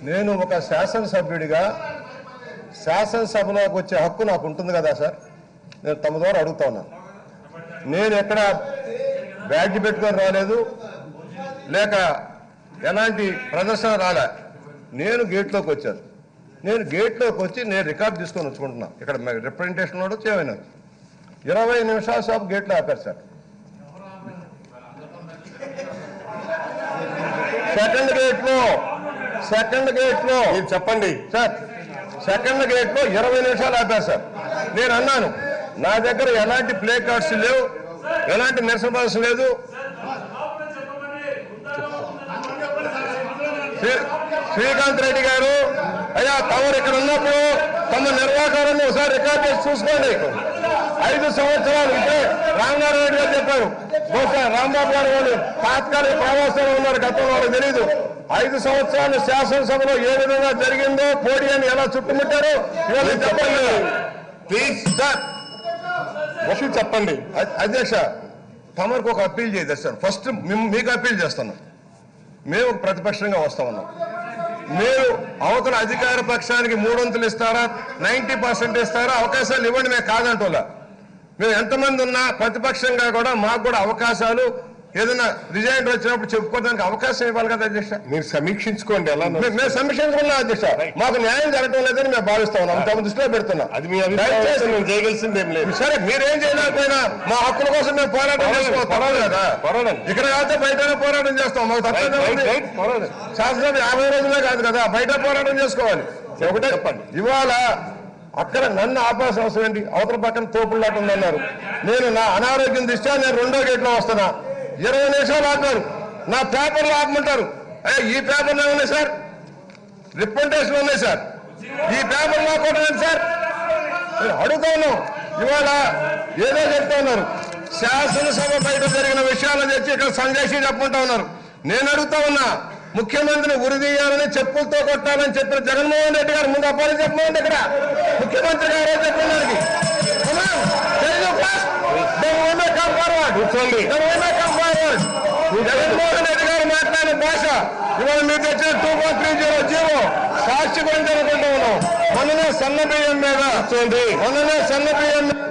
నేను ఒక శాసనసభ్యుడిగా శాసనసభలోకి వచ్చే హక్కు నాకు ఉంటుంది కదా సార్ నేను తమ ద్వారా అడుగుతా ఉన్నాను నేను ఎక్కడ బ్యాడ్జ్ పెట్టుకొని రాలేదు లేక ఎలాంటి ప్రదర్శన రాలే నేను గేట్లోకి వచ్చాను నేను గేట్లోకి వచ్చి నేను రికార్డ్ తీసుకొని వచ్చుకుంటున్నా ఇక్కడ రిప్రజెంటేషన్ కూడా చేయమైనా ఇరవై నిమిషాల సేపు గేట్లో ఆపారు సార్ సెకండ్ గేట్లో సెకండ్ గేట్లో మీరు చెప్పండి సార్ సెకండ్ గేట్ లో ఇరవై నిమిషాలు ఆపారు సార్ నేను అన్నాను నా దగ్గర ఎలాంటి ప్లే కార్డ్స్ లేవు ఎలాంటి నిరసన ప్రదర్శన లేదు శ్రీ- శ్రీకాంత్ రెడ్డి గారు అయ్యా తమరు ఇక్కడ ఉన్నప్పుడు తమ నిర్వాహకాలను ఒకసారి రికార్డ్ చేసి చూసుకోండి ఐదు సంవత్సరాలు ఇదే రామనారాయణ రెడ్డి గారు చెప్పారు బహుశా రాంబాబు గారు వాళ్ళు తాత్కాలిక ప్రవాసంలో ఉన్నారు గతంలో వాళ్ళకి తెలియదు ఐదు సంవత్సరాలు శాసనసభలో ఏ విధంగా జరిగిందో పోడియాన్ని ఎలా చుట్టుముట్టారో ఇవాళ చెప్పండి ప్లీజ్ సార్ ఒకటి చెప్పండి అ- అధ్యక్ష తమరికి ఒక అప్పీల్ చేయదు సార్ ఫస్ట్ మేము మీకు అప్పీల్ చేస్తున్నాం మేము ప్రతిపక్షంగా వస్తా ఉన్నాం మీరు అవతల అధికార పక్షానికి మూడొంతులు ఇస్తారా నైంటీ పర్సెంట్ ఇస్తారా అవకాశాలు ఇవ్వండి మేము కాదంటోలా మేము ఎంతమంది ఉన్నా ప్రతిపక్షంగా కూడా మాకు కూడా అవకాశాలు ఏదైనా రిజైన్ వచ్చినప్పుడు చెప్పుకోవడానికి అవకాశం ఇవ్వాలి కదా అధ్యక్ష మీరు సమీక్షించుకోండి ఎలా మే- మేము సమీక్షించుకున్నాం అధ్యక్ష మాకు న్యాయం జరగటం లేదని మేము భావిస్తా ఉన్నాం తమ దృష్టిలో పెడుతున్నాం అది మీ అభిప్రాయం దయచేసి అయితే మేము చేయగలిసింది ఏం లేదు సరే మీరేం చేయలేకపోయినా మా హక్కుల కోసం మేము పోరాటం పోరాడండి, చేసుకోవాలి తప్పదు కదా పోరాడండి. ఇక్కడ కాకపోతే బయటనే పోరాటం చేస్తాం మాకు రైట్, తప్పేదే రైట్, ఉంది. రైట్, పోరాడండి. శాసనం యాభై రోజులే కాదు కదా బయట పోరాటం చేసుకోవాలి ఒకటే చెప్పండి. ఇవాళ అక్కడ నన్ను ఆపాల్సిన అవసరం ఏంటి అవతల పక్కన తోపులాట ఉందన్నారు నేను నా అనారోగ్యం దృష్ట్యా నేను రెండో గేట్లో వస్తున్నా ఇరవై నిమిషాలు ఆపారు నా పేపర్లు ఆపమంటారు అయ్యా ఈ పేపర్లో ఉన్నాయి సార్ రిప్రజెంటేషన్ ఉన్నాయి సార్ ఈ పేపర్లు ఆపడం సార్ నేను అడుగుతా ఉన్నాం ఇవాళ ఏదో చెప్తా ఉన్నారు శాసనసభ బయట జరిగిన విషయాలు తెచ్చి ఇక్కడ సంజయ్ చెప్పుకుంటా ఉన్నారు నేను అడుగుతా ఉన్నా ముఖ్యమంత్రిని ఉరిదీయాలని చెప్పులతో కొట్టాలని చెప్పిన జగన్మోహన్ రెడ్డి గారు ముందు అప్పాలి చెప్పమండి ఇక్కడ ముఖ్యమంత్రి గారు చెప్పడానికి కూర్చోండి. జగన్మోహన్ రెడ్డి గారు మాట్లాడిన భాష ఇవాళ మీరు తెచ్చిన two point three zero zero Sakshi గురించి అనుకుంటా ఉన్నాం మొన్ననే సన్న బియ్యం మీద కూర్చోండి మొన్ననే సన్న బియ్యం మీద